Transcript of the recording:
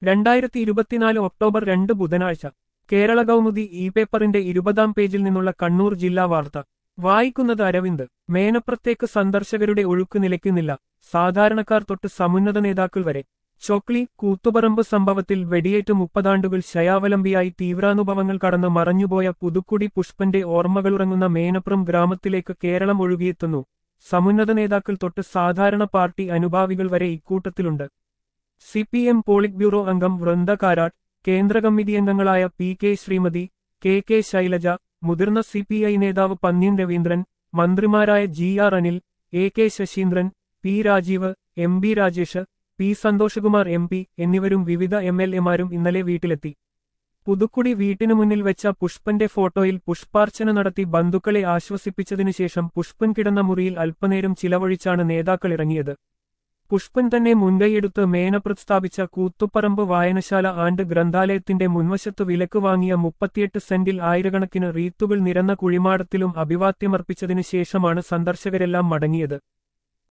രണ്ടായിരത്തി ഇരുപത്തിനാല് ഒക്ടോബർ രണ്ട് ബുധനാഴ്ച കേരള കൗമുദി ഇ പേപ്പറിന്റെ ഇരുപതാം പേജിൽ നിന്നുള്ള കണ്ണൂർ ജില്ലാ വാർത്ത വായിക്കുന്നത് അരവിന്ദ് മേനപ്രത്തേക്ക് സന്ദർശകരുടെ ഒഴുക്ക് നിലയ്ക്കുന്നില്ല സാധാരണക്കാർ തൊട്ട് സമുന്നത നേതാക്കൾ വരെ ചൊക്ലി കൂത്തുപറമ്പ് സംഭവത്തിൽ വെടിയേറ്റ് മുപ്പതാണ്ടുകൾ ശയാവലംബിയായി തീവ്രാനുഭവങ്ങൾ കടന്ന് മറഞ്ഞുപോയ പുതുക്കുടി പുഷ്പന്റെ ഓർമ്മകളുറങ്ങുന്ന മേനപ്രം ഗ്രാമത്തിലേക്ക് കേരളം ഒഴുകിയെത്തുന്നു സമുന്നത നേതാക്കൾ തൊട്ട് സാധാരണ പാർട്ടി അനുഭാവികൾ വരെ ഇക്കൂട്ടത്തിലുണ്ട് C P M politburo അംഗം വൃന്ദ കാരാട്ട് കേന്ദ്ര കമ്മിറ്റി അംഗങ്ങളായ P K Sreemathi K K Shailaja മുതിർന്ന സി പി ഐ നേതാവ് പന്ന്യൻ രവീന്ദ്രൻ മന്ത്രിമാരായ G R Anil A K Saseendran P Rajeev M B Rajesh P Santhoshkumar M P എന്നിവരും വിവിധ എം എൽ എമാരും ഇന്നലെ വീട്ടിലെത്തി പുതുക്കുടി വീട്ടിനു മുന്നിൽ വെച്ച പുഷ്പന്റെ ഫോട്ടോയിൽ പുഷ്പാർച്ചന നടത്തി ബന്ധുക്കളെ ആശ്വസിപ്പിച്ചതിനുശേഷം പുഷ്പൻ കിടന്ന മുറിയിൽ അല്പനേരം ചിലവഴിച്ചാണ് നേതാക്കൾ ഇറങ്ങിയത് പുഷ്പൻ തന്നെ മുൻകൈയെടുത്ത് മേന പ്രസ്താവിച്ച കൂത്തുപറമ്പ് വായനശാല ആൻഡ് ഗ്രന്ഥാലയത്തിന്റെ മുൻവശത്ത് വിലക്ക് വാങ്ങിയ മുപ്പത്തിയെട്ട് സെന്റിൽ ആയിരക്കണക്കിന് റീത്തുകൾ നിരന്ന കുഴിമാടത്തിലും അഭിവാദ്യമർപ്പിച്ചതിനു ശേഷമാണ് സന്ദർശകരെല്ലാം മടങ്ങിയത്